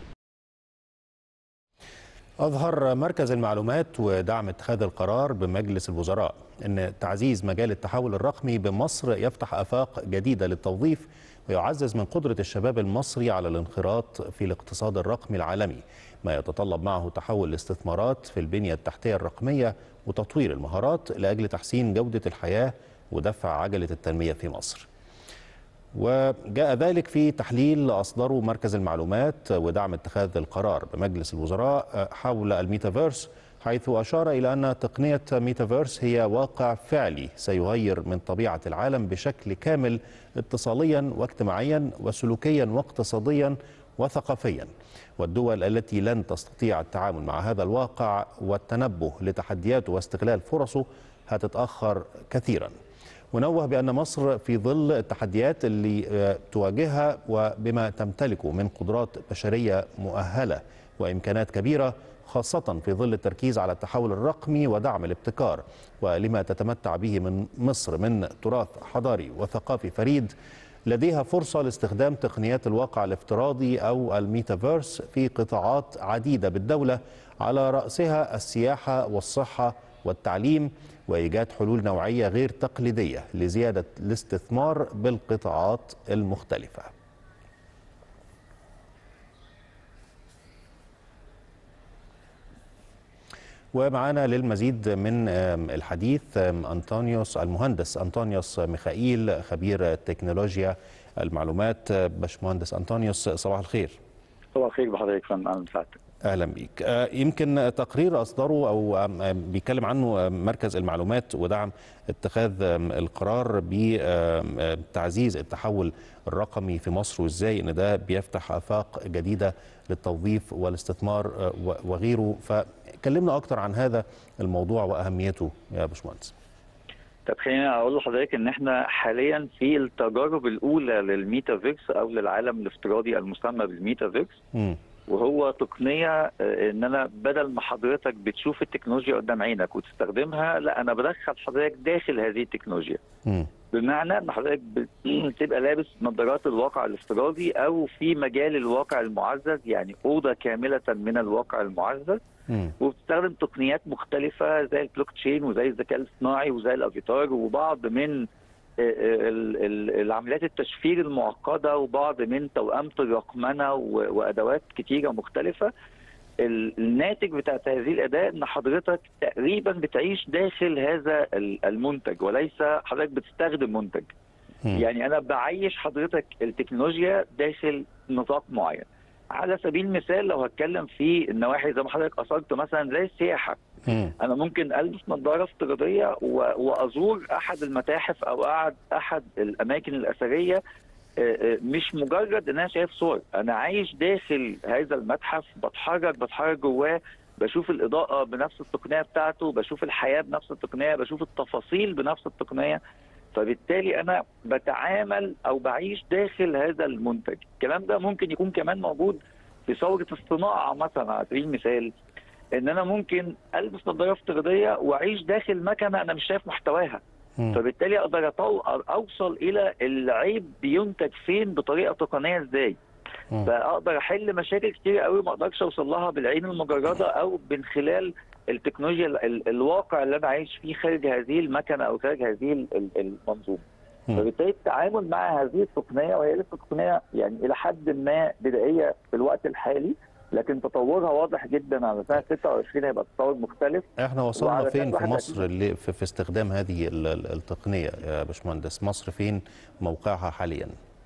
أظهر مركز المعلومات ودعم اتخاذ القرار بمجلس الوزراء أن تعزيز مجال التحول الرقمي بمصر يفتح آفاق جديدة للتوظيف ويعزز من قدرة الشباب المصري على الانخراط في الاقتصاد الرقمي العالمي ما يتطلب معه تحول الاستثمارات في البنية التحتية الرقمية وتطوير المهارات لأجل تحسين جودة الحياة ودفع عجلة التنمية في مصر وجاء ذلك في تحليل أصدره مركز المعلومات ودعم اتخاذ القرار بمجلس الوزراء حول الميتافيرس حيث أشار إلى أن تقنية ميتافيرس هي واقع فعلي سيغير من طبيعة العالم بشكل كامل اتصاليا واجتماعيا وسلوكيا واقتصاديا وثقافيا والدول التي لن تستطيع التعامل مع هذا الواقع والتنبه لتحدياته واستغلال فرصه هتتأخر كثيراً ونوه بأن مصر في ظل التحديات اللي آه، تواجهها وبما تمتلكه من قدرات بشرية مؤهلة وإمكانات كبيرة خاصة في ظل التركيز على التحول الرقمي ودعم الابتكار ولما تتمتع به من مصر من تراث حضاري وثقافي فريد لديها فرصة لاستخدام تقنيات الواقع الافتراضي أو الميتافيرس في قطاعات عديدة بالدولة على رأسها السياحة والصحة والتعليم وإيجاد حلول نوعية غير تقليدية لزيادة الاستثمار بالقطاعات المختلفة ومعنا للمزيد من آم، الحديث آم، أنطونيوس المهندس أنطونيوس ميخائيل خبير تكنولوجيا المعلومات باشمهندس أنطونيوس صباح الخير صباح الخير بحضرتك فندم اهلا وسهلا اهلا بيك آه، يمكن تقرير اصدره او آم، آم، بيتكلم عنه آم، مركز المعلومات ودعم اتخاذ آم، القرار بتعزيز التحول الرقمي في مصر وازاي ان ده بيفتح افاق جديده للتوظيف والاستثمار آه، و- وغيره فكلمنا اكتر عن هذا الموضوع واهميته يا باشمهندس طب خليني اقول لحضرتك ان احنا حاليا في التجارب الاولى للميتافيرس او للعالم الافتراضي المسمى بالميتافيرس مم. وهو تقنيه آه، ان انا بدل ما حضرتك بتشوف التكنولوجيا قدام عينك وتستخدمها لا انا بدخل حضرتك داخل هذه التكنولوجيا مم. بمعنى ان حضرتك بتبقى لابس نظارات الواقع الافتراضي او في مجال الواقع المعزز يعني اوضه كامله من الواقع المعزز مم. وبتستخدم تقنيات مختلفة زي البلوك تشين وزي الذكاء الاصطناعي وزي الافاتار وبعض من آه، آه، ال- ال- العمليات التشفير المعقدة وبعض من توأمة الرقمنة و- وأدوات كتيرة مختلفة ال- الناتج بتاعت هذه الأداة إن حضرتك تقريبا بتعيش داخل هذا ال- المنتج وليس حضرتك بتستخدم منتج مم. يعني أنا بعيش حضرتك التكنولوجيا داخل نطاق معين على سبيل المثال لو هتكلم في النواحي زي ما حضرتك اثرت مثلا زي السياحه مم. انا ممكن البس نظاره افتراضيه و- وازور احد المتاحف او احد احد الاماكن الاثريه آه، آه، مش مجرد ان انا شايف صور انا عايش داخل هذا المتحف بتحرك بتحرك جواه بشوف الاضاءه بنفس التقنيه بتاعته بشوف الحياه بنفس التقنيه بشوف التفاصيل بنفس التقنيه فبالتالي انا بتعامل او بعيش داخل هذا المنتج الكلام ده ممكن يكون كمان موجود في ثوره الصناعه مثلا على سبيل المثال ان انا ممكن البس نظاره افتراضيه واعيش داخل مكنه انا مش شايف محتواها مم. فبالتالي اقدر أطو- اوصل الى العيب بينتج فين بطريقه تقنيه ازاي مم. فاقدر احل مشاكل كتير قوي ما اقدرش اوصل لها بالعين المجرده او من خلال التكنولوجيا ال- ال- الواقع اللي انا عايش فيه خارج هذه المكنه او خارج هذه ال- ال- المنظومه مم. فبالتالي التعامل مع هذه التقنيه وهي لسه تقنيه يعني الى حد ما بدائيه في الوقت الحالي لكن تطورها واضح جدا على سنه 26 هيبقى تطور مختلف احنا وصلنا وعلى فين أساس في واحد مصر اللي في, في استخدام هذه ال- ال- التقنيه يا باشمهندس مصر فين موقعها حاليا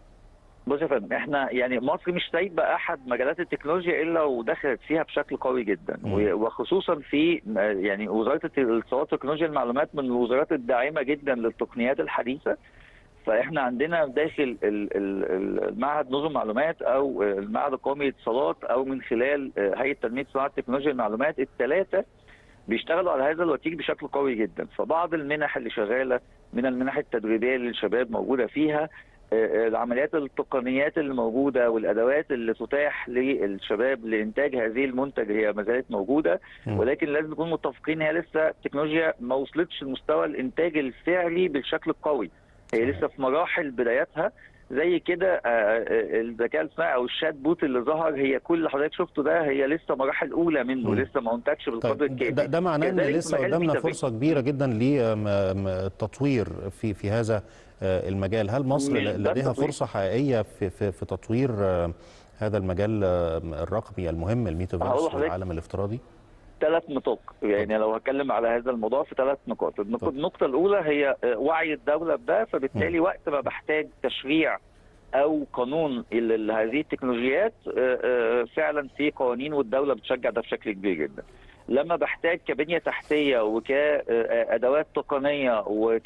بص يا فندم احنا يعني مصر مش سايبه احد مجالات التكنولوجيا الا ودخلت فيها بشكل قوي جدا مم. و- وخصوصا في آه، يعني وزاره الاتصالات وتكنولوجيا المعلومات من الوزارات الداعمه جدا للتقنيات الحديثه فاحنا عندنا داخل ال- ال- ال- المعهد نظم معلومات او آه، المعهد القومي للاتصالات او من خلال آه، هيئه تنميه صناعه تكنولوجيا المعلومات الثلاثه بيشتغلوا على هذا الوتير بشكل قوي جدا فبعض المنح اللي شغاله من المنح التدريبيه اللي الشباب موجوده فيها آه، العمليات التقنيات اللي موجوده والادوات اللي تتاح للشباب لانتاج هذه المنتج هي ما زالت موجوده مم. ولكن لازم نكون متفقين هي لسه التكنولوجيا ما وصلتش لمستوى الانتاج الفعلي بالشكل القوي هي لسه في مراحل بداياتها زي كده آه، آه، الذكاء الاصطناعي او الشات بوت اللي ظهر هي كل اللي حضرتك شفته ده هي لسه مراحل اولى منه مم. لسه ما انتجش بالقدر طيب الكافي ده, ده معناه ان كذلك لسه مجال قدامنا الميتافيرس. فرصه كبيره جدا للتطوير في في هذا آه، المجال هل مصر مش ل- بس لديها تطوير. فرصه حقيقيه في في, في تطوير آه، هذا المجال آه، الرقمي المهم هقول الميتافيرس لحضرتك والعالم الافتراضي ثلاث نطاق يعني لو هتكلم على هذا الموضوع في ثلاث نقاط النق- اتفضل. النقطة الأولى هي آه، وعي الدولة بده فبالتالي وقت ما بحتاج تشريع أو قانون ل- لهذه التكنولوجيات آه، آه، فعلا في قوانين والدولة بتشجع ده بشكل كبير جدا لما بحتاج كبنية تحتية وكأدوات تقنية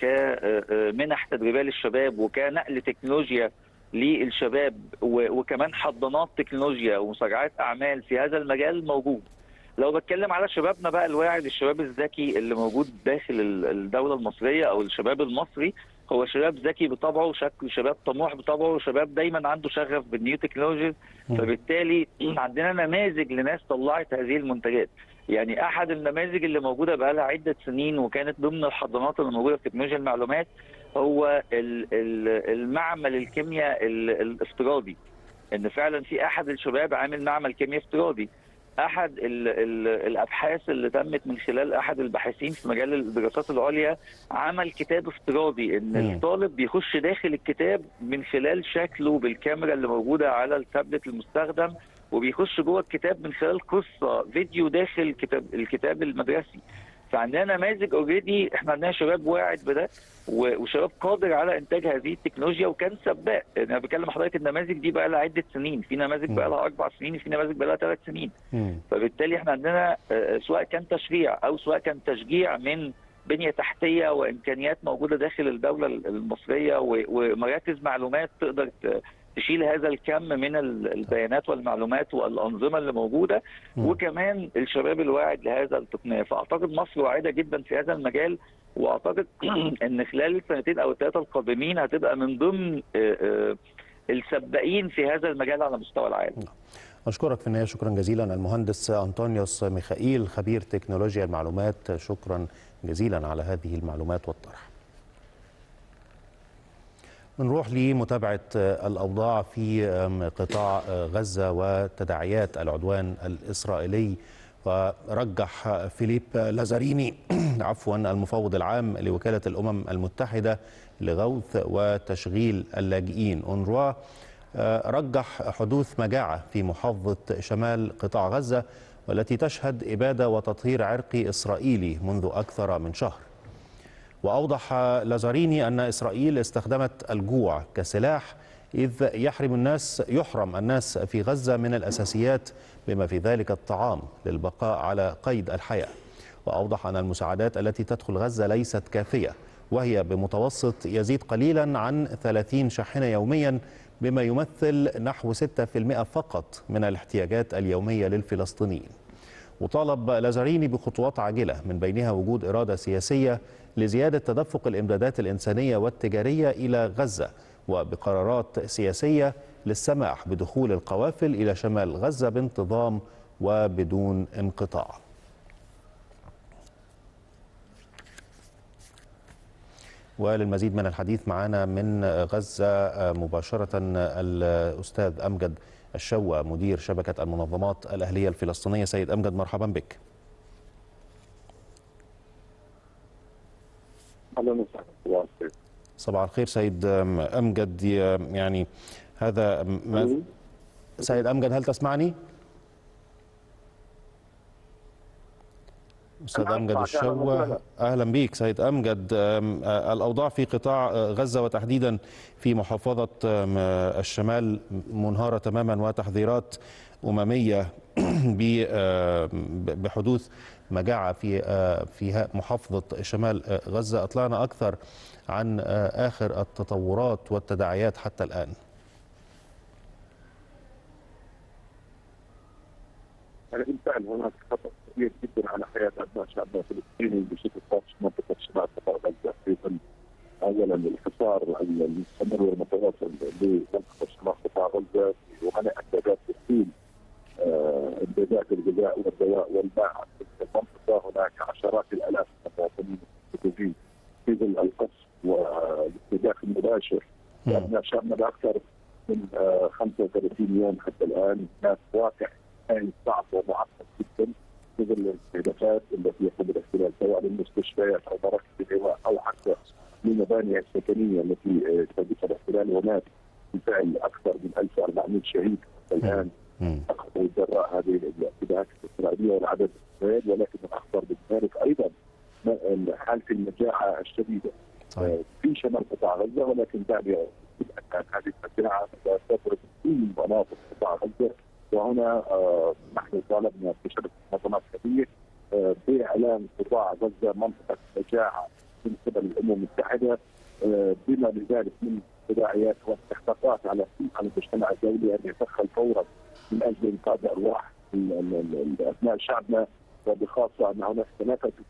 وكمنح تدريبية للشباب وكنقل تكنولوجيا للشباب و- وكمان حضانات تكنولوجيا ومسرعات أعمال في هذا المجال موجود لو بتكلم على شبابنا بقى الواعي للشباب الذكي اللي موجود داخل ال- الدولة المصرية أو الشباب المصري هو شباب ذكي بطبعه شكل شباب طموح بطبعه شباب دايما عنده شغف بالنيو تكنولوجيز مم. فبالتالي عندنا نماذج لناس طلعت هذه المنتجات يعني احد النماذج اللي موجوده بقى لها عده سنين وكانت ضمن الحضانات اللي موجوده في تكنولوجيا المعلومات هو ال- ال- المعمل الكيمياء ال- الافتراضي ان فعلا في احد الشباب عامل معمل كيمياء افتراضي احد ال ال الابحاث اللي تمت من خلال احد الباحثين في مجال الدراسات العليا عمل كتاب افتراضي ان مم. الطالب بيخش داخل الكتاب من خلال شكله بالكاميرا اللي موجوده على التابلت المستخدم وبيخش جوه الكتاب من خلال قصه فيديو داخل الكتاب الكتاب المدرسي فعندنا نماذج اوريدي احنا عندنا شباب واعد بده و- وشباب قادر على انتاج هذه التكنولوجيا وكان سباق انا بكلم حضرتك النماذج دي بقى لها عده سنين في نماذج بقى لها اربع سنين في نماذج بقى لها ثلاث سنين مم. فبالتالي احنا عندنا آه، سواء كان تشريع او سواء كان تشجيع من بنيه تحتيه وامكانيات موجوده داخل الدوله المصريه و- ومراكز معلومات تقدر ت- تشيل هذا الكم من ال- البيانات والمعلومات والانظمه اللي موجوده مم. وكمان الشباب الواعد لهذا التقنيه فاعتقد مصر واعده جدا في هذا المجال واعتقد ان خلال السنتين او الثلاثه القادمين هتبقى من ضمن آه، آه، السباقين في هذا المجال على مستوى العالم أشكرك في النهاية شكرا جزيلا المهندس أنطونيوس ميخائيل خبير تكنولوجيا المعلومات شكرا جزيلا على هذه المعلومات والطرح بنروح لمتابعة الأوضاع في قطاع غزة وتداعيات العدوان الإسرائيلي ورجح فيليب لازاريني عفوا المفوض العام لوكالة الأمم المتحدة لغوث وتشغيل اللاجئين أونروا رجح حدوث مجاعة في محافظة شمال قطاع غزة والتي تشهد إبادة وتطهير عرقي إسرائيلي منذ أكثر من شهر وأوضح لازاريني أن إسرائيل استخدمت الجوع كسلاح إذ يحرم الناس يحرم الناس في غزة من الأساسيات بما في ذلك الطعام للبقاء على قيد الحياة وأوضح أن المساعدات التي تدخل غزة ليست كافية وهي بمتوسط يزيد قليلا عن 30 شاحنة يوميا بما يمثل نحو 6% فقط من الاحتياجات اليومية للفلسطينيين وطالب لازاريني بخطوات عاجلة من بينها وجود إرادة سياسية لزيادة تدفق الإمدادات الإنسانية والتجارية إلى غزة وبقرارات سياسية للسماح بدخول القوافل إلى شمال غزة بانتظام وبدون انقطاع وللمزيد من الحديث معنا من غزة مباشرة الأستاذ أمجد الشوى مدير شبكة المنظمات الأهلية الفلسطينية سيد أمجد مرحبا بك اهلا وسهلا صباح الخير سيد أمجد يعني هذا ما سيد أمجد هل تسمعني؟ استاذ امجد الشوى اهلا بيك سيد امجد الاوضاع في قطاع غزه وتحديدا في محافظه الشمال منهاره تماما وتحذيرات امميه بحدوث مجاعه في في محافظه شمال غزه اطلعنا اكثر عن اخر التطورات والتداعيات حتى الان بالفعل هناك خطر كبير جدا على حياه ابناء شعبنا الفلسطيني بشكل خاص في منطقه شمال قطاع غزه في ظل اولا الحصار المستمر والمتواصل لمنطقه شمال قطاع غزه ومنع امدادات الدخول امدادات الغذاء والدواء والماء في المنطقه هناك عشرات الالاف من المواطنين المحتجزين في ظل القصف والاستهداف المباشر لابناء شعبنا لاكثر من 35 يوم حتى الان هناك واقع كان صعب ومعقد جدا في ظل الاستهدافات التي يقوم بالاحتلال سواء للمستشفيات او مراكز الايواء او حتى للمباني السكنيه التي تهدف الاحتلال هناك بالفعل اكثر من 1400 شهيد حتى الان اخذوا جراء هذه الاعتداءات الاسرائيليه والعدد زايد ولكن الاخطر من ذلك ايضا حاله المجاعه الشديده صحيح. في شمال قطاع غزه ولكن بعد هذه المجاعه تضرب في مناطق قطاع غزه وهنا آه نحن طالبنا في شبكه منظمات كبير آه باعلان قطاع غزه منطقه مجاعه من قبل الامم المتحده آه بما لذلك من تداعيات واستحقاقات على على المجتمع الدولي ان يتدخل فورا من اجل انقاذ ارواح ابناء شعبنا وبخاصه ان هناك 93%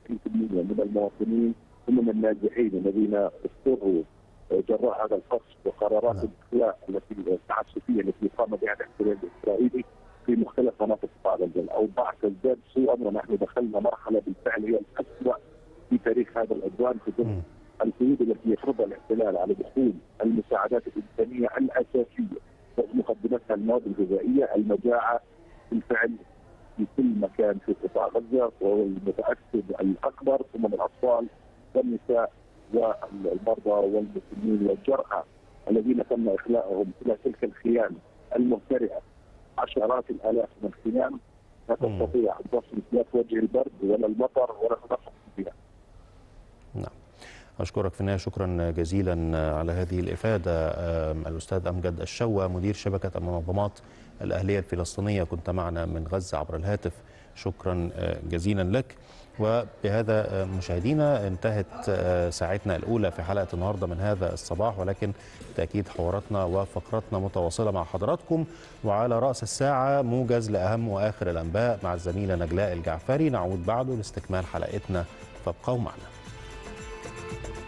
من المواطنين هم النازحين الذين اضطروا جراء هذا القصف وقرارات الاخلاء التي التعسفيه التي قام بها الاحتلال الاسرائيلي في مختلف مناطق قطاع غزه، الاوضاع تزداد سوءا ونحن دخلنا مرحله بالفعل هي الاسوء في تاريخ هذا العدوان في ظل القيود التي يفرضها الاحتلال على دخول المساعدات الانسانيه الاساسيه ومقدمتها المواد الغذائيه، المجاعه بالفعل في كل مكان في قطاع غزه والمتاكد الاكبر هم الاطفال والنساء والمرضى والمسنين والجرحى الذين تم اخلاءهم الى تلك الخيام المهترئه عشرات الالاف من الخيام لا تستطيع ان تصل لا توجه البرد ولا المطر ولا تنفس فيها. نعم أشكرك في النهاية شكرا جزيلا على هذه الإفادة الأستاذ أمجد الشوى مدير شبكة المنظمات الأهلية الفلسطينية كنت معنا من غزة عبر الهاتف شكرا جزيلا لك وبهذا مشاهدينا انتهت ساعتنا الأولى في حلقة النهاردة من هذا الصباح ولكن بالتأكيد حواراتنا وفقراتنا متواصلة مع حضراتكم وعلى رأس الساعة موجز لأهم وآخر الأنباء مع الزميلة نجلاء الجعفري نعود بعده لاستكمال حلقتنا فابقوا معنا